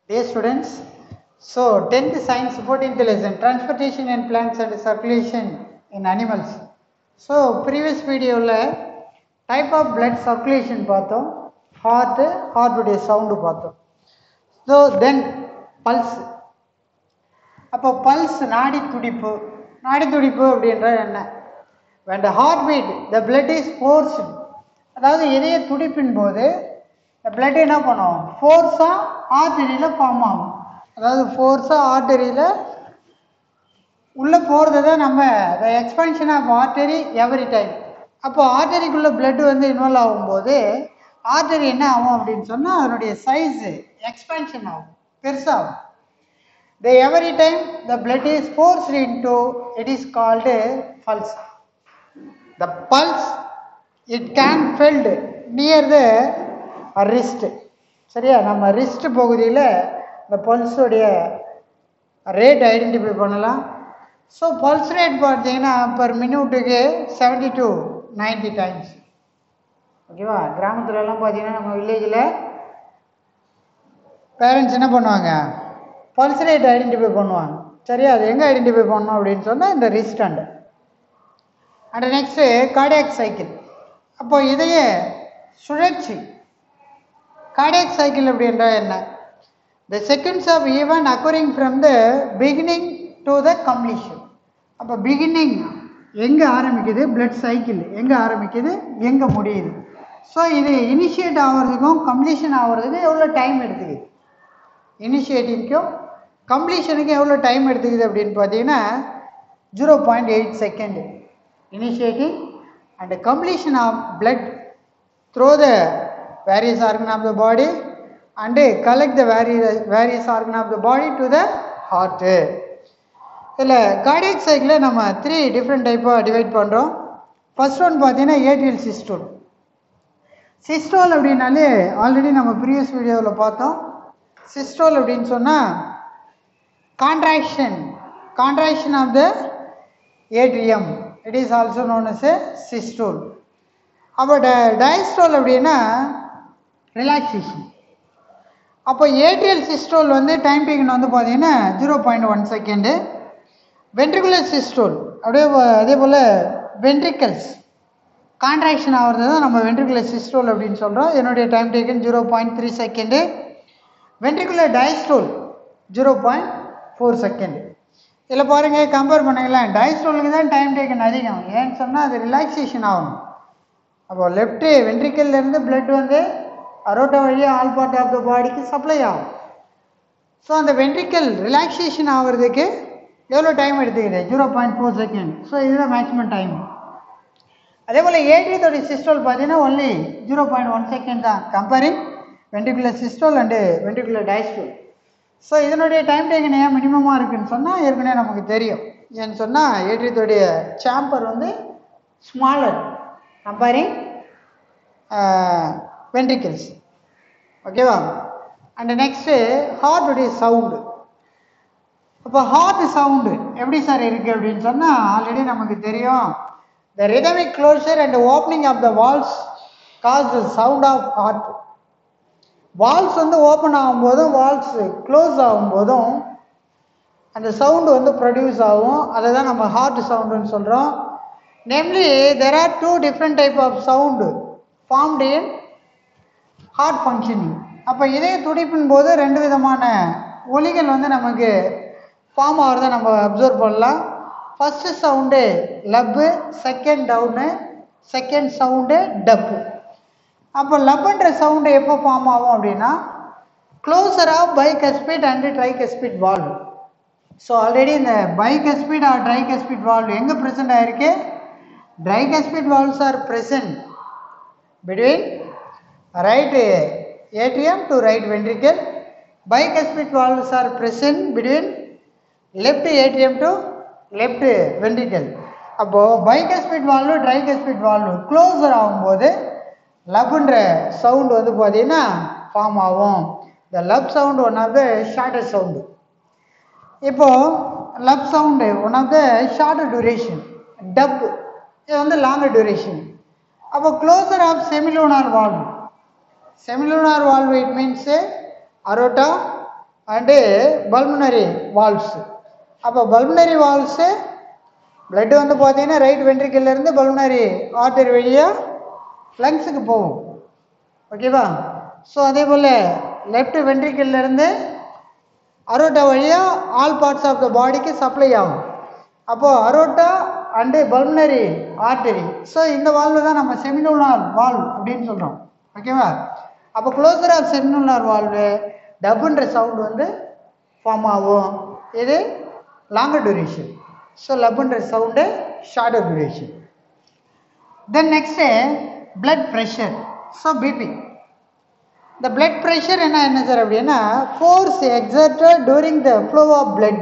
Dear students, so 10th science 14th lesson transportation in plants and circulation in animals. So previous video ல type of blood circulation பார்த்தோம் heart heart உடைய sound பார்த்தோம் so then pulse அப்போ pulse நாடி துடிப்பு நாடி துடிப்பு அப்படின்றது என்ன when the heart beat the blood is forced அதாவது இதய துடிப்பின் போது the blood என்ன பண்ணும் ஃபோர்ஸாக ஆர்டரியில் ஃபார்ம் ஆகும் அதாவது ஃபோர்ஸாக ஆர்டரியில் உள்ளே போகிறது தான் நம்ம the expansion of artery every time அப்போ ஆர்டரிக்குள்ளே blood வந்து இன்வால்வ் ஆகும்போது ஆர்டரி என்ன ஆகும் அப்படின்னு சொன்னால் அதனுடைய சைஸு எக்ஸ்பேன்ஷன் ஆகும் பெருசாகும் the every time the blood is forced into it is called a pulse the pulse it can felt near the wrist சரியா நம்ம ரிஸ்ட் பகுதியில் இந்த பல்ஸுடைய ரேட் ஐடென்டிஃபை பண்ணலாம் ஸோ பல்ஸ் ரேட் பார்த்தீங்கன்னா பர் மினிட்டுக்கு செவன்டி டு நைன்டி டைம்ஸ் ஓகேவா கிராமத்துலலாம் பார்த்தீங்கன்னா நம்ம வில்லேஜில் பேரண்ட்ஸ் என்ன பண்ணுவாங்க பல்ஸ் ரேட் ஐடென்டிஃபை பண்ணுவாங்க சரியா அது எங்கே ஐடென்டிஃபை பண்ணணும் அப்படின்னு சொன்னால் இந்த wrist and and next cardiac cycle அப்போ இதய சுழற்சி கார்டியாக் சைக்கிள் அப்படின்றா என்ன the seconds of even occurring from the beginning to the completion அப்போ பிகினிங் எங்கே ஆரம்பிக்குது பிளட் சைக்கிள் எங்கே ஆரம்பிக்குது எங்கே முடியுது ஸோ இது இனிஷியேட் ஆகிறதுக்கும் கம்ப்ளீஷன் ஆகிறதுக்கும் எவ்வளோ டைம் எடுத்துக்குது இனிஷியேட்டிங்க்கும் கம்ப்ளீஷனுக்கும் எவ்வளோ டைம் எடுத்துக்குது அப்படின்னு பார்த்தீங்கன்னா zero point eight second initiating and completion of blood through the various organ of the body and collect the various various organ of the body to the heart இதில் cardiac சைக்கிளை நம்ம three different டைப்பாக divide பண்ணுறோம் first one பார்த்தீங்கன்னா atrial systole systole அப்படின்னாலே already நம்ம previous வீடியோவில் பார்த்தோம் சிஸ்டோல் அப்படின்னு சொன்னால் contraction contraction of the atrium it is also known as a systole அப்போ ட டயஸ்டோல் அப்படின்னா ரிலாக்ஸேஷன் அப்போ ஏட்ரியல் சிஸ்டோல் வந்து டைம் டேக்கன் வந்து பார்த்தீங்கன்னா zero point one second ventricular systole அப்படியே போ- அதே போல் வென்ட்ரிக்கல்ஸ் கான்ட்ராக்ஷன் ஆகிறது தான் நம்ம வென்ட்ரிகுலர் சிஸ்டோல் அப்படின்னு சொல்கிறோம் என்னுடைய time taken zero point three second ventricular diastole zero point four second இதில் பாருங்கள் கம்பேர் பண்ணுங்களேன் டயஸ்டோலுக்கு தான் டைம் டேக்கன் அதிகம் ஏன்னு சொன்னால் அது ரிலாக்ஸேஷன் ஆகும் அப்போ லெஃப்ட்டு வென்ட்ரிக்கல்லேருந்து blood வந்து அரோட்டா வழியாக ஆல் பார்ட் ஆஃப் த பாடிக்கு சப்ளை ஆகும் ஸோ அந்த வென்ட்ரிக்கல் ரிலாக்ஸேஷன் ஆகிறதுக்கு எவ்வளோ டைம் எடுத்துக்குது zero point four second so இதுதான் மேக்ஸிமம் டைம் அதே போல் ஏடியத்தோடைய சிஸ்டோல் பார்த்தீங்கன்னா only zero point one second தான் comparing ventricular systole and ventricular diastole so இதனுடைய டைம் டேக்கன் ஏன் மினிமமாக இருக்குன்னு சொன்னால் ஏற்கனவே நமக்கு தெரியும் ஏன்னு சொன்னால் ஏட்ரியத்தோடைய சாம்பர் வந்து ஸ்மாலர் கம்பேரிங் வென்ட்ரிக்கல்ஸ் ஓகேவா அண்ட் நெக்ஸ்ட்டு ஹார்ட்டுடைய சவுண்டு அப்போ ஹார்ட் சவுண்டு எப்படி சார் இருக்குது அப்படின்னு சொன்னால் ஆல்ரெடி நமக்கு தெரியும் the rhythmic closure and opening of the valves cause the sound of heart valves வந்து ஓப்பன் ஆகும்போதும் வால்ஸ் க்ளோஸ் ஆகும்போதும் அந்த சவுண்டு வந்து ப்ரொடியூஸ் ஆகும் அதை தான் நம்ம ஹார்ட் சவுண்டுன்னு சொல்கிறோம் namely there are two different type of sound formed in heart functioning அப்போ இதய துடிப்பின் போது ரெண்டு விதமான ஒலிகள் வந்து நமக்கு ஃபார்ம் ஆகிறத நம்ம அப்சர்வ் பண்ணலாம் ஃபஸ்ட்டு சவுண்டு லப்பு செகண்ட் டவுனு செகண்ட் சவுண்டு டப்பு அப்போ லப்புன்ற சவுண்டு எப்போ ஃபார்ம் ஆகும் அப்படின்னா closure of bicuspid and tricuspid valve so already இந்த பைகஸ்பீட் ஆர் ட்ரைகஸ்பீட் வால்வ் எங்கே ப்ரெசென்ட் ஆயிருக்கு tricuspid valves are present between right atrium to right ventricle bicuspid valves are present between left atrium to left ventricle அப்போ bicuspid valve tricuspid valve closure ஆகும்போது லப்ன்ற sound வந்து பார்த்தீங்கன்னா form ஆகும் the lub sound one of the shortest sound இப்போ lub sound one of the short duration dub இது வந்து longer duration அப்போ closure of semilunar valve semilunar valve it means aorta and pulmonary valves அப்போ pulmonary valves blood வந்து பார்த்தீங்கன்னா right வென்ட்ரிக்கிள்லேருந்து pulmonary artery வழியாக லங்ஸுக்கு போகும் ஓகேவா ஸோ அதே போல் லெஃப்ட் வென்ட்ரிக்கிள்லேருந்து அரோட்டா வழியாக ஆல் பார்ட்ஸ் ஆஃப் த பாடிக்கு சப்ளை ஆகும் அப்போது aorta and pulmonary artery so இந்த வால்வு தான் நம்ம செமினுலார் வால்வ் அப்படின்னு சொல்கிறோம் ஓகேவா அப்போ க்ளோசர் ஆஃப் செமினுலார் வால்வு டப்புன்ற சவுண்ட் வந்து ஃபார்ம் ஆகும் இது லாங்கர் டியூரேஷன் ஸோ லப்புன்ற sound shorter duration then next blood pressure so BP இந்த blood pressure என்ன என்ன சார் அப்படின்னா force exerted during the flow of blood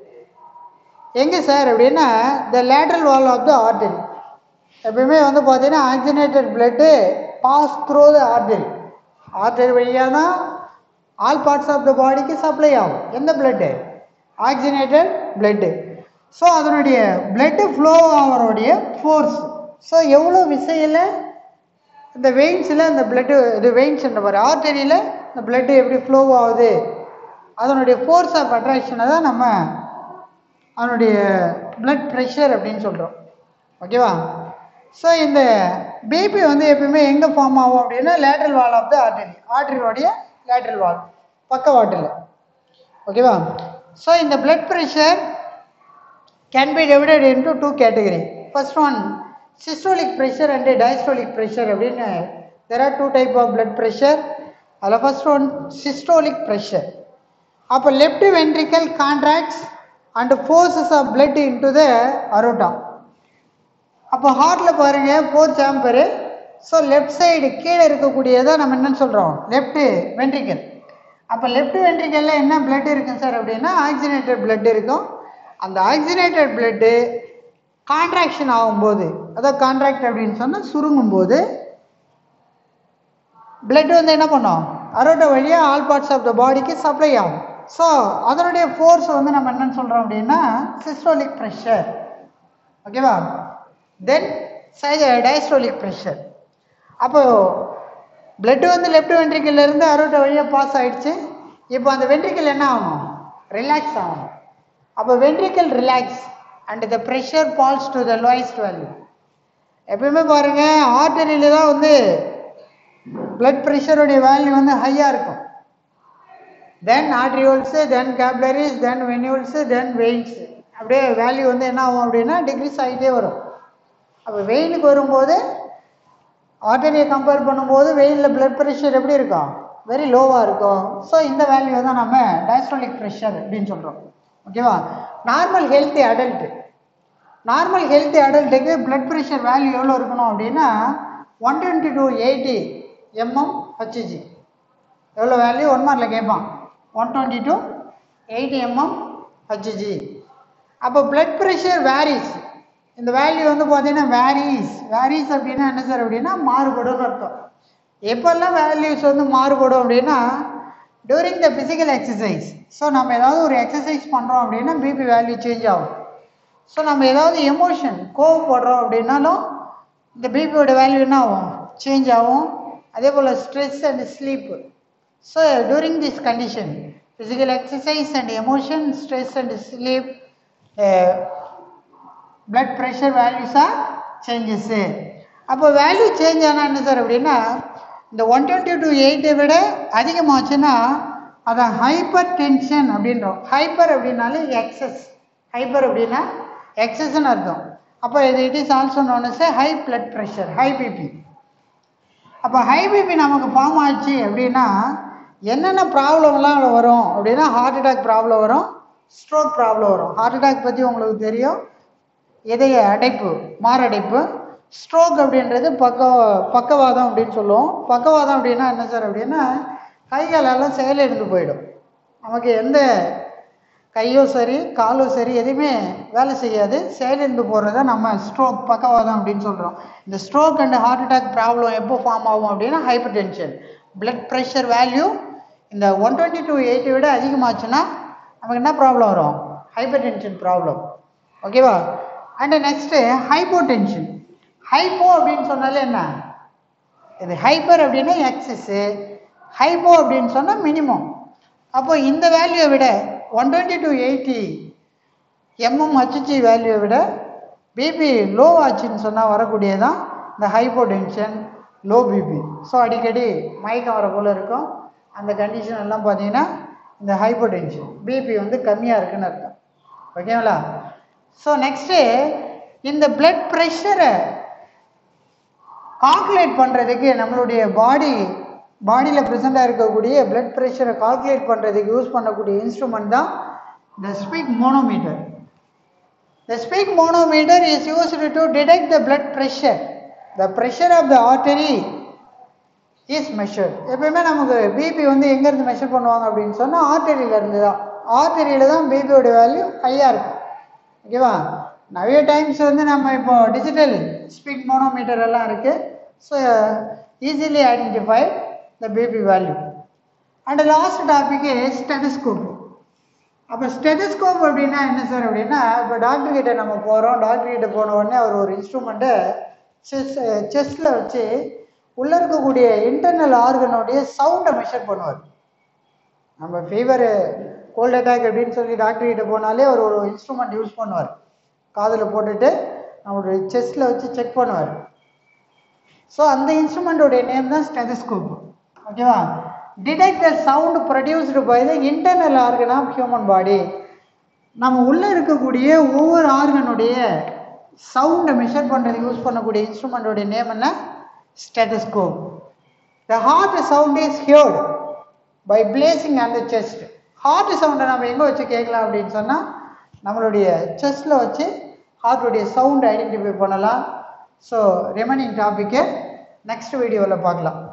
எங்கே சார் அப்படின்னா the lateral wall of the artery எப்பயுமே வந்து பார்த்தீங்கன்னா oxygenated blood pass through the artery artery வழியாக தான் ஆல் பார்ட்ஸ் ஆஃப் த பாடிக்கு சப்ளை ஆகும் எந்த பிளட்டு ஆக்சினேட்டட் பிளட்டு ஸோ அதனுடைய பிளட்டு ஃப்ளோ ஆகிறோடைய ஃபோர்ஸ் ஸோ எவ்வளோ விசையில் இந்த வெயின்ஸில் இந்த பிளட்டு இது வெயின்ஸ் பாரு ஆர்டரியில் இந்த பிளட்டு எப்படி ஃப்ளோ ஆகுது அதனுடைய ஃபோர்ஸ் ஆஃப் அட்ராக்ஷனை தான் நம்ம அதனுடைய பிளட் ப்ரெஷர் அப்படின்னு சொல்கிறோம் ஓகேவா ஸோ இந்த பிபி வந்து எப்பயுமே எங்கே ஃபார்ம் ஆகும் அப்படின்னா lateral wall of the artery ஆர்டரியோடைய லேட்ரல் வால் பக்கவாட்டில் ஓகேவா ஸோ இந்த blood pressure can be divided into two category first one systolic pressure and diastolic pressure அப்படின்னு there are two type of blood pressure அதில் first one systolic pressure அப்போ left ventricle contracts and forces of blood into the aorta அப்போ ஹார்ட்டில் பாருங்கள் four chamber so left side கீழே இருக்கக்கூடியதை நம்ம என்னன்னு சொல்கிறோம் லெஃப்ட் வென்ட்ரிக்கல் அப்போ லெஃப்ட் வென்ட்ரிக்கலில் என்ன பிளட் இருக்கும் சார் அப்படின்னா ஆக்சினேட்டட் பிளட் இருக்கும் அந்த ஆக்சினேட்டட் பிளட்டு கான்ட்ராக்ஷன் ஆகும்போது அதாவது கான்ட்ராக்ட் அப்படின்னு சொன்னால் சுருங்கும் போது பிளட் வந்து என்ன பண்ணும் அரோட்டா வழியாக ஆல் பார்ட்ஸ் ஆஃப் த பாடிக்கு சப்ளை ஆகும் ஸோ அதனுடைய ஃபோர்ஸ் வந்து நம்ம என்னன்னு சொல்கிறோம் அப்படின்னா சிஸ்டோலிக் ப்ரெஷர் ஓகேவா தென் டயஸ்டோலிக் ப்ரெஷர் அப்போ பிளட் வந்து லெஃப்ட் வென்ட்ரிக்கல்ல இருந்து அரோட்டா வழியாக பாஸ் ஆயிடுச்சு இப்போ அந்த வென்ட்ரிக்கல் என்ன ஆகணும் ரிலாக்ஸ் ஆகணும் அப்போ ventricle relax and the pressure falls to the lowest value எப்பயுமே பாருங்க ஆர்டரியில தான் வந்து பிளட் ப்ரெஷருடைய வேல்யூ வந்து ஹையாக இருக்கும் then arterioles then capillaries then venules then veins அப்படியே வேல்யூ வந்து என்ன ஆகும் அப்படின்னா டிக்ரீஸ் ஆகிட்டே வரும் அப்போ வெயிலுக்கு வரும்போது ஆர்டரியை கம்பேர் பண்ணும்போது வெயிலில் பிளட் ப்ரெஷர் எப்படி இருக்கும் வெரி லோவாக இருக்கும் ஸோ இந்த வேல்யூ தான் நம்ம டயஸ்டோலிக் ப்ரெஷர் அப்படின்னு சொல்கிறோம் ஓகேவா normal healthy adult normal healthy அடல்ட்டுக்கு பிளட் ப்ரெஷர் வேல்யூ எவ்வளோ இருக்கணும் அப்படின்னா one twenty to eighty MM HG எவ்வளோ வேல்யூ ஒன் மார்க்கில் கேட்பான் one twenty to eighty MM HG அப்போ பிளட் ப்ரெஷர் வேரிஸ் இந்த வேல்யூ வந்து பார்த்தீங்கன்னா வேரிஸ் வேரிஸ் அப்படின்னா என்ன சார் அப்படின்னா மாறுபடும்னு அர்த்தம் எப்பெல்லாம் வேல்யூஸ் வந்து மாறுபடும் அப்படின்னா during the physical exercise so நம்ம ஏதாவது ஒரு எக்ஸசைஸ் பண்ணுறோம் அப்படின்னா பிபி வேல்யூ சேஞ்ச் ஆகும் ஸோ நம்ம ஏதாவது எமோஷன் கோவப்படுறோம் அப்படின்னாலும் இந்த பிபியோட வேல்யூ என்ன ஆகும் சேஞ்ச் ஆகும் அதே போல் stress and sleep so during this condition physical exercise and emotion stress and sleep blood pressure வேல்யூஸாக சேஞ்சஸ்ஸு அப்போ வேல்யூ சேஞ்ச் ஆனால் என்ன சார் அப்படின்னா இந்த ஒன் டுவெண்ட்டி டூ எயிட்டை விட அதிகமாச்சுன்னா அதை ஹைப்பர் டென்ஷன் அப்படின்றோம் ஹைப்பர் அப்படின்னாலே எக்ஸஸ் ஹைப்பர் அப்படின்னா எக்ஸஸ்ன்னு அர்த்தம் அப்போ இது it is also known as high blood pressure high BP அப்போ ஹை பிபி நமக்கு ஃபார்ம் ஆச்சு அப்படின்னா என்னென்ன ப்ராப்ளம்லாம் வரும் அப்படின்னா ஹார்ட் அட்டாக் ப்ராப்ளம் வரும் ஸ்ட்ரோக் ப்ராப்ளம் வரும் ஹார்ட் அட்டாக் பற்றி உங்களுக்கு தெரியும் இதய அடைப்பு மாரடைப்பு ஸ்ட்ரோக் அப்படின்றது பக்க பக்கவாதம் அப்படின்னு சொல்லுவோம் பக்கவாதம் அப்படின்னா என்ன சார் அப்படின்னா கை காலெல்லாம் செயலிழந்து போயிடும் நமக்கு எந்த கையோ சரி காலோ சரி எதுவுமே வேலை செய்யாது செயலிழந்து போகிறத நம்ம ஸ்ட்ரோக் பக்கவாதம் அப்படின்னு சொல்கிறோம் இந்த stroke and heart attack problem எப்போ ஃபார்ம் ஆகும் அப்படின்னா hypertension blood pressure value இந்த ஒன் டுவெண்ட்டி டூ எயிட்டி விட அதிகமாச்சுன்னா நமக்கு என்ன ப்ராப்ளம் வரும் ஹைப்பர் டென்ஷன் ப்ராப்ளம் ஓகேவா and next hypotension hypo அப்படின்னு சொன்னாலே என்ன இது ஹைப்பர் அப்படின்னா எக்ஸஸ்ஸு ஹைப்போ அப்படின்னு சொன்னால் மினிமம் அப்போ இந்த வேல்யூவை விட one twenty to eighty MM HG வேல்யூவை விட பிபி லோ ஆச்சுன்னு சொன்னால் வரக்கூடியதான் இந்த ஹைப்போடென்ஷன் லோ பிபி ஸோ அடிக்கடி மயக்கம் வர போல இருக்கும் அந்த கண்டிஷன் எல்லாம் பார்த்தீங்கன்னா இந்த ஹைப்போடென்ஷன் பிபி வந்து கம்மியாக இருக்குன்னு அர்த்தம் ஓகேங்களா ஸோ நெக்ஸ்ட்டு இந்த பிளட் ப்ரெஷரை கால்குலேட் பண்ணுறதுக்கு நம்மளுடைய பாடி பாடியில் ப்ரெசெண்டாக இருக்கக்கூடிய பிளட் ப்ரெஷரை கால்குலேட் பண்ணுறதுக்கு யூஸ் பண்ணக்கூடிய இன்ஸ்ட்ருமெண்ட் தான் இந்த sphygmomanometer The speak manometer is used to detect the blood pressure. The pressure of the artery is measured. எப்பயுமே நமக்கு பிபி வந்து எங்கேருந்து மெஷர் பண்ணுவாங்க அப்படின்னு சொன்னால் ஆர்டரியில இருந்து தான் ஆர்டரியில தான் பிபியோட வேல்யூ ஹையாக இருக்கும் ஓகேவா நிறைய டைம்ஸ் வந்து நம்ம இப்போ டிஜிட்டல் ஸ்பீக் மோனோமீட்டர் எல்லாம் இருக்குது so easily identify the BP value and last topic stethoscope அப்போ ஸ்டெதஸ்கோப் அப்படின்னா என்ன சார் அப்படின்னா இப்போ டாக்டர் கிட்ட நம்ம போகிறோம் டாக்டர் கிட்ட போன உடனே அவர் ஒரு இன்ஸ்ட்ருமெண்ட்டை செஸ் செஸ்டில் வச்சு உள்ளே இருக்கக்கூடிய இன்டர்னல் ஆர்கனுடைய சவுண்டை மெஷர் பண்ணுவார் நம்ம ஃபீவர் கோல்ட் அட்டாக் அப்படின்னு சொல்லி டாக்டர் கிட்ட போனாலே அவர் ஒரு இன்ஸ்ட்ருமெண்ட் யூஸ் பண்ணுவார் காதில் போட்டுட்டு நம்மளுடைய செஸ்டில் வச்சு செக் பண்ணுவார் ஸோ அந்த இன்ஸ்ட்ருமெண்ட்டோடைய நேம் தான் ஸ்டெதஸ்கோப் ஓகேவா detect the sound produced by the internal organ of human body நம்ம உள்ளே இருக்கக்கூடிய ஒவ்வொரு ஆர்கனுடைய சவுண்டை மெஷர் பண்ணுறதுக்கு யூஸ் பண்ணக்கூடிய இன்ஸ்ட்ருமெண்ட்டோடைய நேம் என்ன stethoscope the heart sound is heard by placing அந்த செஸ்ட் ஹார்ட் சவுண்டை நம்ம எங்கே வச்சு கேட்கலாம் அப்படின்னு சொன்னால் நம்மளுடைய செஸ்டில் வச்சு ஹார்ட்டுடைய சவுண்ட் ஐடென்டிஃபை பண்ணலாம் ஸோ ரிமைனிங் டாப்பிக்கை நெக்ஸ்ட் வீடியோவில் பார்க்கலாம்